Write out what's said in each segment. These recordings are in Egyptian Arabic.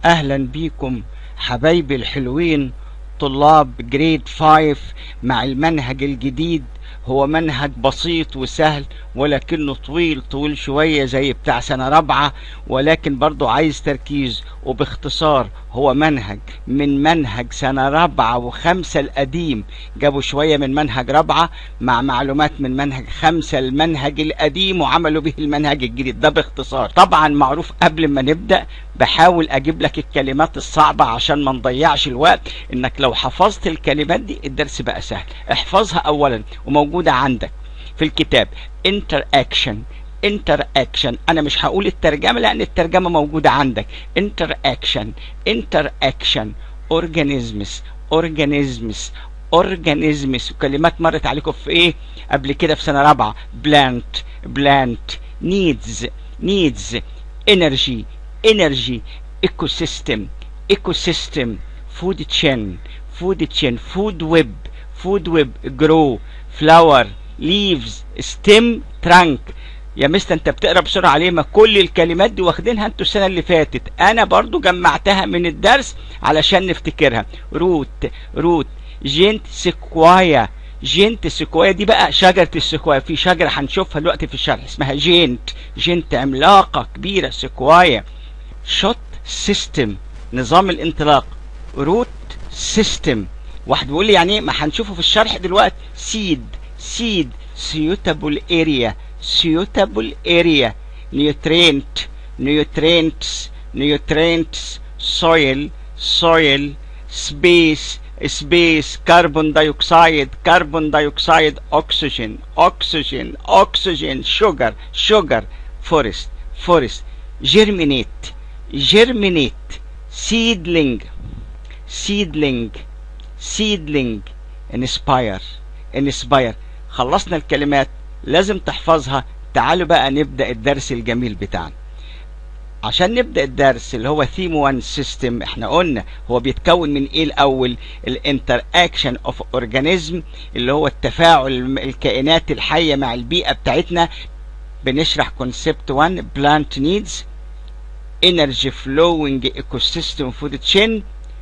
اهلا بيكم حبايبي الحلوين طلاب جريد 5 مع المنهج الجديد هو منهج بسيط وسهل ولكنه طويل طويل شوية زي بتاع سنة رابعة ولكن برضو عايز تركيز وباختصار هو منهج من منهج سنة رابعة وخمسة القديم جابوا شوية من منهج رابعة مع معلومات من منهج خمسة المنهج القديم وعملوا به المنهج الجديد ده باختصار طبعا معروف قبل ما نبدأ بحاول اجيب لك الكلمات الصعبة عشان ما نضيعش الوقت انك لو حفظت الكلمات دي الدرس بقى سهل احفظها اولا وموجودة عندك في الكتاب interaction interaction انا مش هقول الترجمة لان الترجمة موجودة عندك interaction interaction organisms organisms organisms وكلمات مرت عليكم في ايه قبل كده في سنة رابعة plant plant needs needs energy energy ecosystem ecosystem food chain food chain food web food web grow flower leaves stem trunk يا مستر انت بتقرا بسرعه ليه ما كل الكلمات دي واخدينها انتوا السنه اللي فاتت انا برضو جمعتها من الدرس علشان نفتكرها روت روت جنت سكوايا جنت سكوايا دي بقى شجرة السكوايا في شجرة هنشوفها دلوقتي في الشرح اسمها جنت جنت عملاقة كبيرة سكوايا شوت سيستم نظام الانطلاق روت سيستم واحد بيقول لي يعني ايه ما هنشوفه في الشرح دلوقتي سيد سيد suitable area suitable area nutrient nutrients nutrients soil soil space space carbon dioxide carbon dioxide oxygen oxygen oxygen sugar sugar forest forest germinate germinate seedling seedling seedling inspire inspire خلصنا الكلمات لازم تحفظها تعالوا بقى نبدأ الدرس الجميل بتاعنا عشان نبدأ الدرس اللي هو ثيم 1 سيستم احنا قلنا هو بيتكون من ايه الاول الانتر اكشن اوف اورجانيزم اللي هو التفاعل الكائنات الحية مع البيئة بتاعتنا بنشرح كونسبت 1 بلانت نيدز energy flowing ecosystem food chain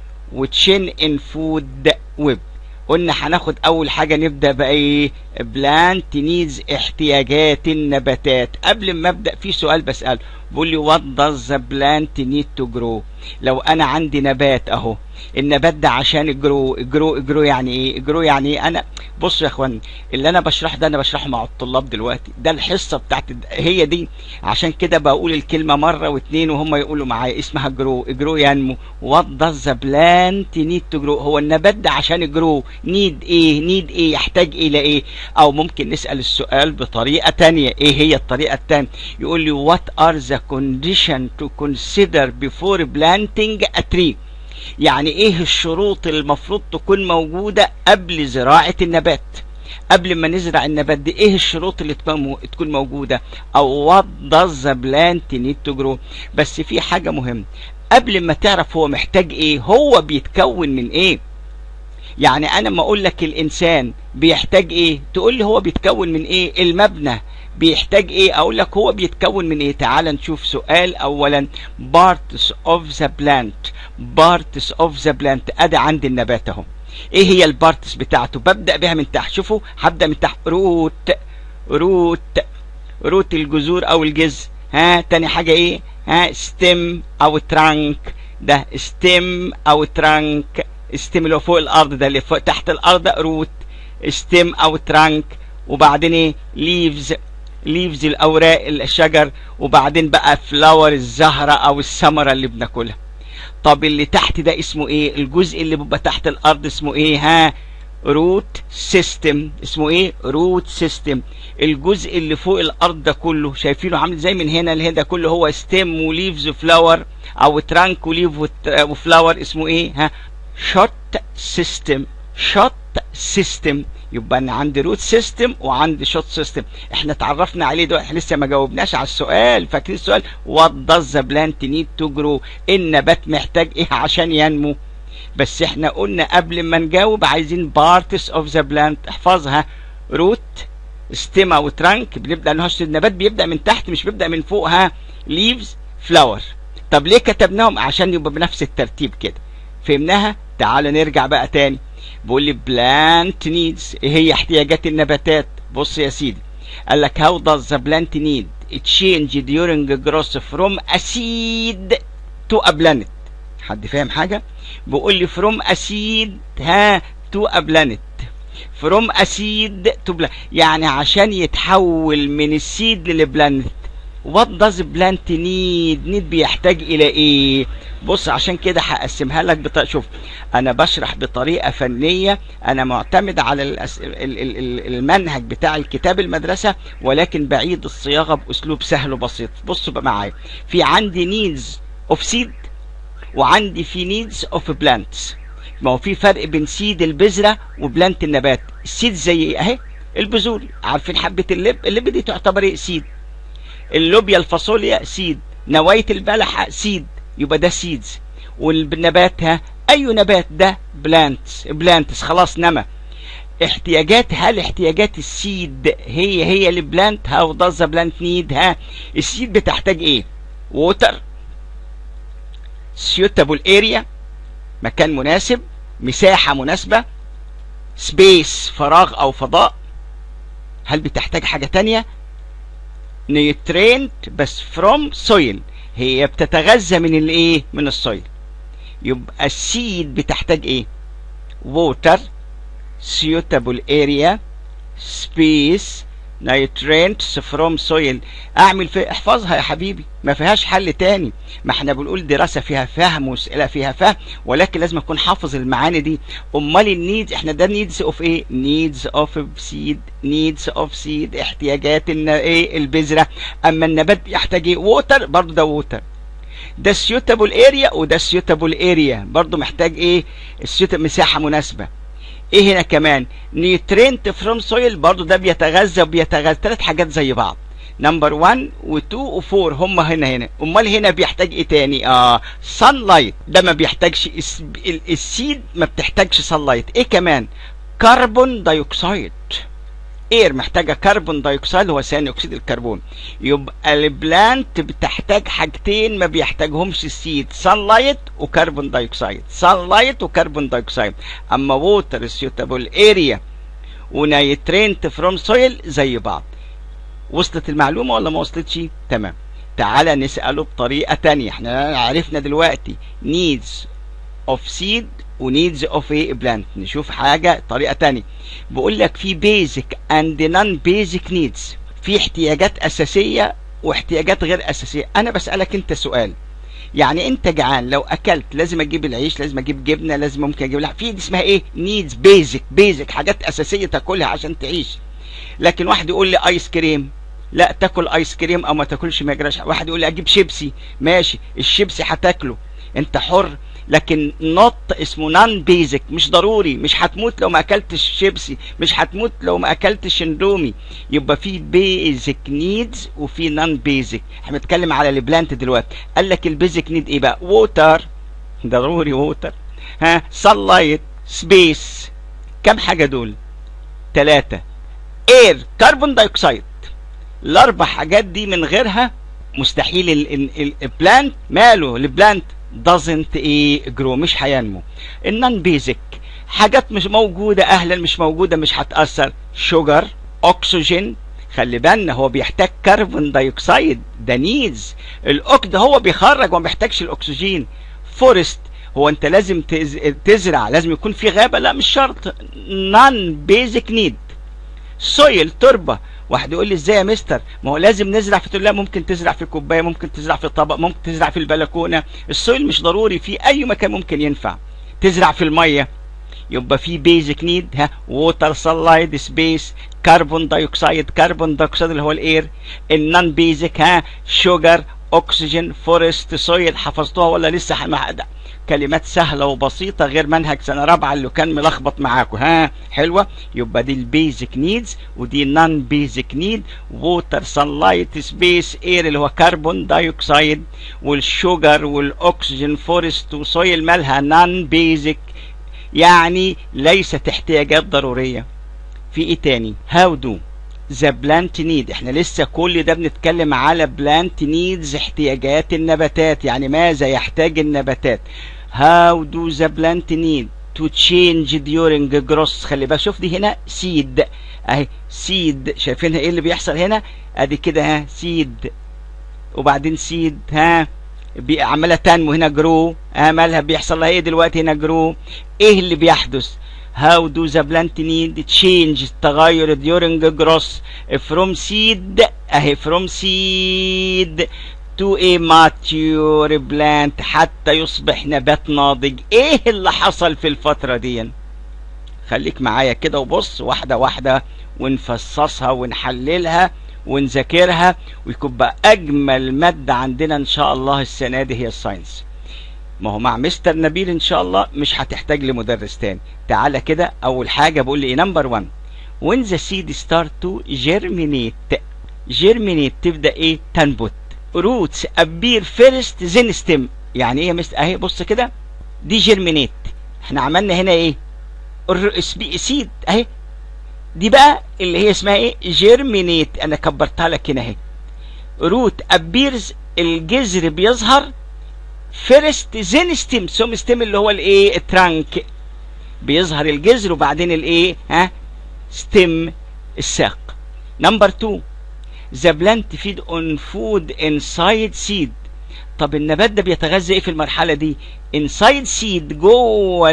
وتشين ان فود ويب قلنا هناخد اول حاجه نبدا بايه بلانت نيدز احتياجات النباتات قبل ما ابدا في سؤال بساله بيقول لي وات داز ذا بلانت نيد تو جرو لو انا عندي نبات اهو النبات ده عشان الجرو الجرو الجرو يعني ايه الجرو يعني ايه انا بصوا يا اخوان اللي انا بشرحه ده انا بشرحه مع الطلاب دلوقتي ده الحصه بتاعت هي دي عشان كده بقول الكلمه مره واثنين وهم يقولوا معايا اسمها جرو جرو ينمو وات داز ذا بلانت نيد تو جرو هو النبات ده عشان الجرو نيد ايه نيد ايه يحتاج الى ايه او ممكن نسال السؤال بطريقه تانية ايه هي الطريقه التانية يقول لي وات ار ذا condition to consider before planting a tree يعني ايه الشروط المفروض تكون موجودة قبل زراعة النبات قبل ما نزرع النبات دي ايه الشروط اللي تكون موجودة او what does the plant need to grow بس في حاجة مهمة قبل ما تعرف هو محتاج ايه هو بيتكون من ايه يعني انا ما اقول لك الانسان بيحتاج ايه تقول لي هو بيتكون من ايه المبنى بيحتاج ايه اقول لك هو بيتكون من ايه تعال نشوف سؤال اولا parts of the plant parts of the plant ادي عندي النبات اهو ايه هي البارتس بتاعته ببدا بها من تحت شوفوا هبدا من تحت روت روت روت الجذور او الجذر ها تاني حاجه ايه ها ستيم او ترانك ده ستيم او ترانك ستيم اللي فوق الارض ده اللي فوق تحت الارض روت ستيم او ترانك وبعدين ايه ليفز ليفز الاوراق الشجر وبعدين بقى فلاور الزهره او الثمره اللي بناكلها طب اللي تحت ده اسمه ايه الجزء اللي بيبقى تحت الارض اسمه ايه ها روت سيستم اسمه ايه روت سيستم الجزء اللي فوق الارض ده كله شايفينه عامل زي من هنا لهنا ده كله هو ستيم وليفز وفلاور او ترانك وليف وفلاور اسمه ايه ها شوت سيستم شوت سيستم يبقى انا عندي روت سيستم وعندي شوت سيستم احنا اتعرفنا عليه دلوقتي احنا لسه ما جاوبناش على السؤال فاكرين السؤال وات داز ذا بلانت نيد تو جرو النبات محتاج ايه عشان ينمو بس احنا قلنا قبل ما نجاوب عايزين بارتس اوف ذا بلانت احفظها روت ستيم او ترانك بنبدا نهش النبات بيبدا من تحت مش بيبدا من فوق ها ليفز فلاور طب ليه كتبناهم عشان يبقى بنفس الترتيب كده فهمناها تعال نرجع بقى تاني بيقول لي plant needs ايه هي احتياجات النباتات بص يا سيدي قال لك how does the plant need change during growth from a seed to a planet حد فاهم حاجة بيقول لي from a seed ها to a planet from a seed to planet يعني عشان يتحول من السيد للبلانت what does plant need need بيحتاج الى ايه بص عشان كده هقسمها لك بط... شوف انا بشرح بطريقه فنيه انا معتمد على الأس... ال... ال... ال... المنهج بتاع الكتاب المدرسه ولكن بعيد الصياغه باسلوب سهل وبسيط بصوا بقى معايا في عندي needs of seed وعندي في needs of plants ما هو في فرق بين سيد البذره وبلانت النبات السيد زي اهي البذور عارفين حبه اللب اللب دي تعتبر ايه سيد اللوبيا الفاصوليا سيد نواية البلحة سيد يبقى ده سيدز والنبات ها اي نبات ده بلانتس بلانتس خلاص نما احتياجات هل احتياجات السيد هي هي البلانت هاو داز بلانت نيد ها السيد بتحتاج ايه ووتر suitable اريا مكان مناسب مساحة مناسبة سبيس فراغ او فضاء هل بتحتاج حاجة تانية نيوترينت بس فروم سويل هي بتتغذى من الايه من السويل يبقى السيد بتحتاج ايه ووتر suitable area space nutrients from soil اعمل في احفظها يا حبيبي ما فيهاش حل تاني ما احنا بنقول دراسة فيها فهم واسئلة فيها فهم ولكن لازم اكون حافظ المعاني دي امال النيدز احنا ده نيدز اوف ايه نيدز اوف سيد نيدز اوف سيد احتياجات الن... ايه البذرة اما النبات بيحتاج ايه ووتر برضه ده ووتر ده سيوتابل اريا وده سيوتابل اريا برضه محتاج ايه السيوت مساحة مناسبة ايه هنا كمان نيوترينت فروم سويل برضو ده بيتغذى وبيتغذى ثلاث حاجات زي بعض نمبر 1 و2 و4 هم هنا هنا امال هنا بيحتاج ايه تاني اه سان لايت ده ما بيحتاجش السيد ما بتحتاجش سان لايت ايه كمان كربون دايوكسيد اير محتاجه كربون دايوكسيد هو ثاني اكسيد الكربون يبقى البلانت بتحتاج حاجتين ما بيحتاجهمش السيد سان لايت وكربون دايوكسيد سان لايت وكربون دايوكسيد اما ووتر سيوتابل اريا ونيترينت فروم سويل زي بعض وصلت المعلومه ولا ما وصلتش تمام تعالى نساله بطريقه تانية احنا عرفنا دلوقتي needs of seed ونيدز اوف ايه بلانت نشوف حاجة طريقة تانية بقول لك في بيزك اند نون بيزك نيدز في احتياجات اساسية واحتياجات غير اساسية انا بسألك انت سؤال يعني انت جعان لو اكلت لازم اجيب العيش لازم اجيب جبنه لازم ممكن اجيب لحم في دي اسمها ايه نيدز بيزك بيزك حاجات اساسيه تاكلها عشان تعيش لكن واحد يقول لي ايس كريم لا تاكل ايس كريم او ما تاكلش ما يجراش واحد يقول لي اجيب شيبسي ماشي الشيبسي هتاكله انت حر لكن نوت اسمه نان بيزك مش ضروري مش هتموت لو ما اكلتش شيبسي مش هتموت لو ما اكلتش اندومي يبقى في بيزك نيدز وفي نان بيزك احنا بنتكلم على البلانت دلوقتي قال لك البيزك نيد ايه بقى ووتر ضروري ووتر ها sunlight سبيس كم حاجه دول ثلاثه اير كربون دايوكسيد الاربع حاجات دي من غيرها مستحيل البلانت ماله البلانت doesn't ايه جرو مش هينمو النون بيزك حاجات مش موجوده اهلا مش موجوده مش هتاثر شوجر اكسجين خلي بالنا هو بيحتاج كربون دايوكسيد ده نيدز الاوك ده هو بيخرج وما بيحتاجش الاكسجين فورست هو انت لازم تزرع لازم يكون في غابه لا مش شرط نون بيزك نيد سويل تربه واحد يقول لي ازاي يا مستر ما هو لازم نزرع في لا ممكن تزرع في كوبايه ممكن تزرع في طبق ممكن تزرع في البلكونه السويل مش ضروري في اي مكان ممكن ينفع تزرع في الميه يبقى في بيزك نيد ها ووتر سلايد سبيس كربون دايوكسيد كربون دايوكسيد اللي هو الاير النون بيزك ها شوجر اكسجين فورست سويل حفظتوها ولا لسه كلمات سهله وبسيطه غير منهج سنه رابعه اللي كان ملخبط معاكم ها حلوه يبقى دي البيزك نيدز ودي نون بيزك نيد ووتر سانلايت سبيس اير اللي هو كربون دايوكسيد والشوجر والاكسجين فورست وسويل مالها نون بيزك يعني ليست احتياجات ضروريه في ايه تاني هاو دو the plant need احنا لسه كل ده بنتكلم على plant needs احتياجات النباتات يعني ماذا يحتاج النباتات how do the plant need to change during growth خلي بالك شوف دي هنا seed اهي seed شايفينها ايه اللي بيحصل هنا ادي كده ها seed وبعدين seed ها عماله تنمو هنا جرو ها مالها بيحصل لها ايه دلوقتي هنا جرو ايه اللي بيحدث how do the plant need change التغير during growth from seed اهي from seed to a mature plant حتى يصبح نبات ناضج ايه اللي حصل في الفترة دي خليك معايا كده وبص واحدة واحدة ونفصصها ونحللها ونذاكرها ويكون بقى اجمل مادة عندنا ان شاء الله السنة دي هي الساينس ما هو مع مستر نبيل ان شاء الله مش هتحتاج لمدرس تاني تعالى كده اول حاجة بقول لي ايه نمبر 1 when the seed start to germinate germinate تبدأ ايه تنبت roots appear first then stem يعني ايه يا مستر اهي بص كده دي germinate احنا عملنا هنا ايه سيد اهي دي بقى اللي هي اسمها ايه جيرمينيت انا كبرتها لك هنا اهي روت ابيرز الجذر بيظهر فيرست زين ستيم ثم ستيم اللي هو الايه الترانك بيظهر الجذر وبعدين الايه ها ستيم الساق نمبر 2 ذا بلانت فيد اون فود انسايد سيد طب النبات ده بيتغذى ايه في المرحله دي انسايد سيد جوه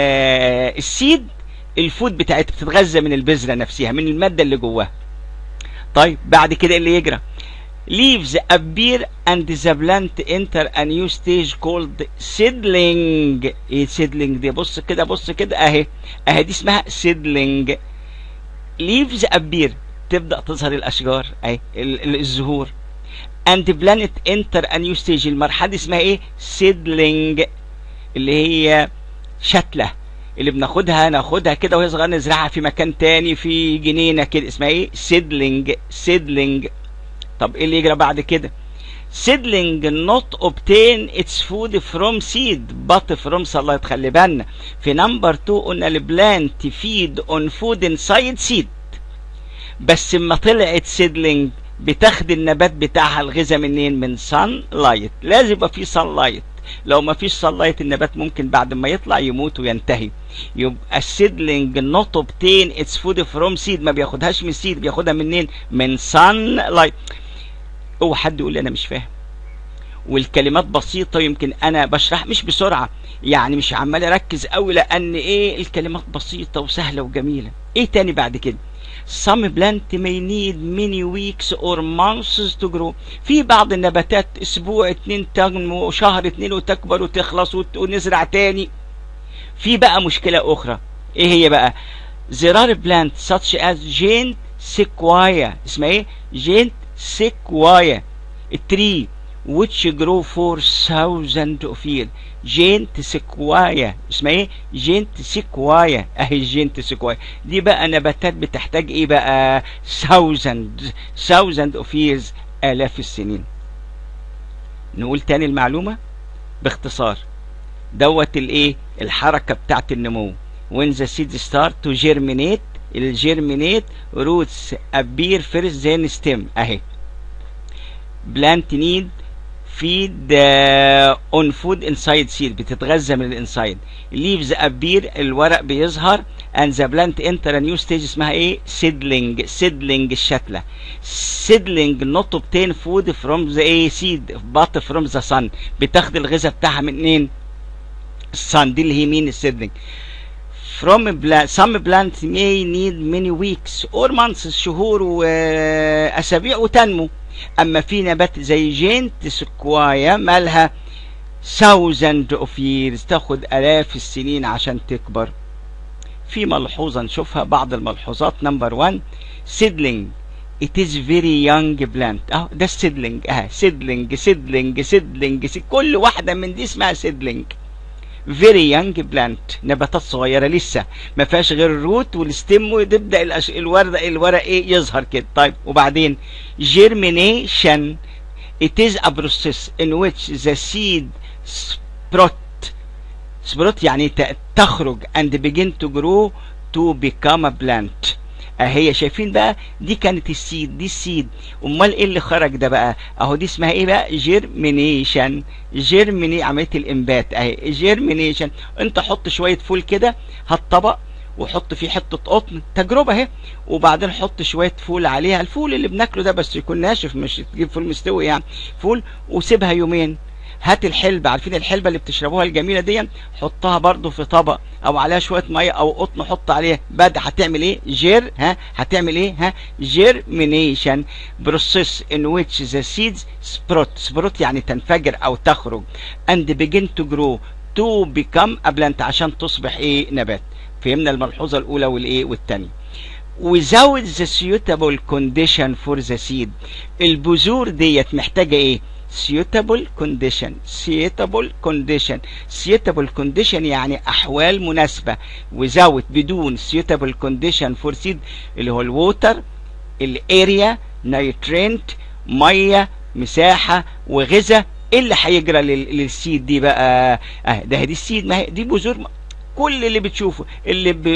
السيد الفود بتاعتها بتتغذى من البذره نفسها من الماده اللي جواها طيب بعد كده اللي يجرى leaves appear and the plant enter a new stage called seedling ايه seedling دي بص كده بص كده اهي اهي دي اسمها seedling leaves appear تبدأ تظهر الاشجار اهي الزهور and the planet enter a new stage المرحلة دي اسمها ايه seedling اللي هي شتلة اللي بناخدها ناخدها كده وهي صغيرة نزرعها في مكان تاني في جنينة كده اسمها ايه seedling seedling طب ايه اللي يجرى بعد كده seedling not obtain its food from seed but from sunlight خلي بالنا في نمبر 2 قلنا البلانت feed on food inside seed بس اما طلعت seedling بتاخد النبات بتاعها الغذاء منين من sunlight لازم يبقى في sunlight لو ما فيش sunlight النبات ممكن بعد ما يطلع يموت وينتهي يبقى السيدلينج نوت اوبتين اتس فود فروم سيد ما بياخدهاش من سيد بياخدها منين من sunlight اوعى حد يقول لي انا مش فاهم والكلمات بسيطه يمكن انا بشرح مش بسرعه يعني مش عمال اركز قوي لان ايه الكلمات بسيطه وسهله وجميله ايه تاني بعد كده some plant may need many weeks or months to grow في بعض النباتات اسبوع اتنين تنمو وشهر اتنين وتكبر وتخلص ونزرع تاني في بقى مشكلة اخرى ايه هي بقى there are plants such as giant sequoia اسمها ايه giant sequoia tree which grow for thousands of years جينت سيكوايا اسمها ايه جينت سيكوايا اهي جينت سيكوايا دي بقى نباتات بتحتاج ايه بقى thousand thousand of years الاف السنين نقول تاني المعلومة باختصار دوت الايه الحركة بتاعت النمو when the seed start to germinate الجيرمينيت roots appear first then stem اهي plant need feed uh, on food inside seed بتتغذى من الانسايد leaves appear الورق بيظهر and the plant enter a new stage اسمها ايه seedling seedling الشتلة seedling not obtain food from the a seed but from the sun بتاخد الغذاء بتاعها منين الصن دي اللي هي مين السيدلينج from plant some plants may need many weeks or months شهور واسابيع وتنمو اما في نبات زي جينت سكوايا مالها thousand of years تاخد الاف السنين عشان تكبر في ملحوظة نشوفها بعض الملحوظات نمبر 1 seedling it is very young plant اهو ده السيدلينج اه سيدلينج سيدلينج سيدلينج كل واحدة من دي اسمها سيدلينج فيري يانج بلانت نباتات صغيره لسه ما فيهاش غير الروت والستيم وتبدا الأش... الورده الورق ايه يظهر كده طيب وبعدين germination it is a process in which the seed sprout sprout يعني تخرج and begin to grow to become a plant اهي شايفين بقى دي كانت السيد دي السيد امال ايه اللي خرج ده بقى اهو دي اسمها ايه بقى جيرمينيشن جيرميني عمليه الانبات اهي جيرمينيشن انت حط شويه فول كده هات طبق وحط فيه حته قطن تجربه اهي وبعدين حط شويه فول عليها الفول اللي بناكله ده بس يكون ناشف مش تجيب فول مستوي يعني فول وسيبها يومين هات الحلبة عارفين الحلبة اللي بتشربوها الجميلة دي حطها برضو في طبق او عليها شوية مية او قطن حط عليها بعد هتعمل ايه جير ها هتعمل ايه ها germination process in which the seeds sprout sprout يعني تنفجر او تخرج and begin to grow to become a plant عشان تصبح ايه نبات فهمنا الملحوظة الاولى والايه والثانيه without the suitable condition for the seed البذور ديت محتاجة ايه suitable condition suitable condition suitable condition يعني احوال مناسبة without بدون suitable condition for seed اللي هو الووتر الاريا نيترينت مية مساحة وغذاء ايه اللي هيجرى للسيد دي بقى اه ده دي السيد ما هي دي بذور كل اللي بتشوفه اللي, ب...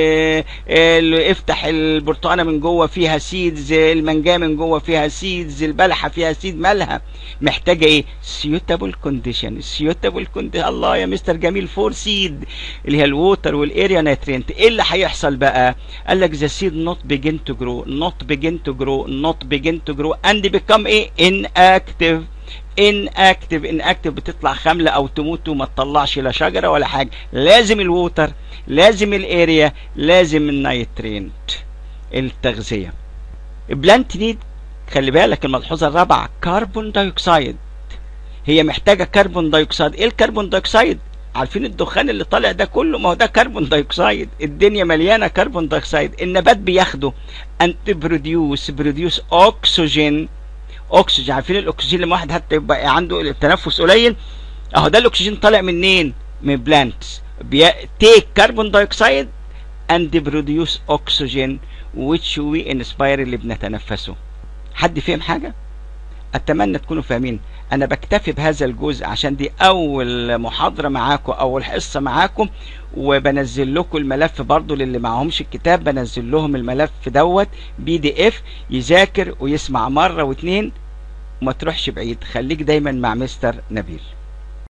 اللي افتح البرتقانه من جوه فيها سيدز المانجا من جوه فيها سيدز البلحه فيها سيد مالها محتاجه ايه سيوتابل كونديشن سيوتابل كونديشن الله يا مستر جميل فور سيد اللي هي الووتر والاريا نيترينت ايه اللي هيحصل بقى قال لك ذا سيد نوت بيجن تو جرو نوت بيجن تو جرو نوت بيجن تو جرو اند بيكم ايه ان اكتف ان اكتف ان اكتف بتطلع خامله او تموت وما تطلعش لا شجره ولا حاجه لازم الووتر لازم الاريا لازم النيترينت التغذيه البلانت نيد خلي بالك الملحوظه الرابعه كربون دايوكسيد هي محتاجه كربون دايوكسيد ايه الكربون دايوكسيد عارفين الدخان اللي طالع ده كله ما هو ده كربون دايوكسيد الدنيا مليانه كربون دايوكسيد النبات بياخده انت بروديوس بروديوس اكسجين اكسجين عارفين الاكسجين لما واحد حتى يبقى عنده التنفس قليل اهو ده الاكسجين طالع منين من بلانتس تيك كربون دايوكسيد اند بروديوس اكسجين which we inspire اللي بنتنفسه حد فهم حاجه اتمنى تكونوا فاهمين انا بكتفي بهذا الجزء عشان دي اول محاضره معاكم اول حصه معاكم وبنزل لكم الملف برضو للي معهمش الكتاب بنزل لهم الملف دوت بي دي اف يذاكر ويسمع مره واتنين وما تروحش بعيد خليك دايما مع مستر نبيل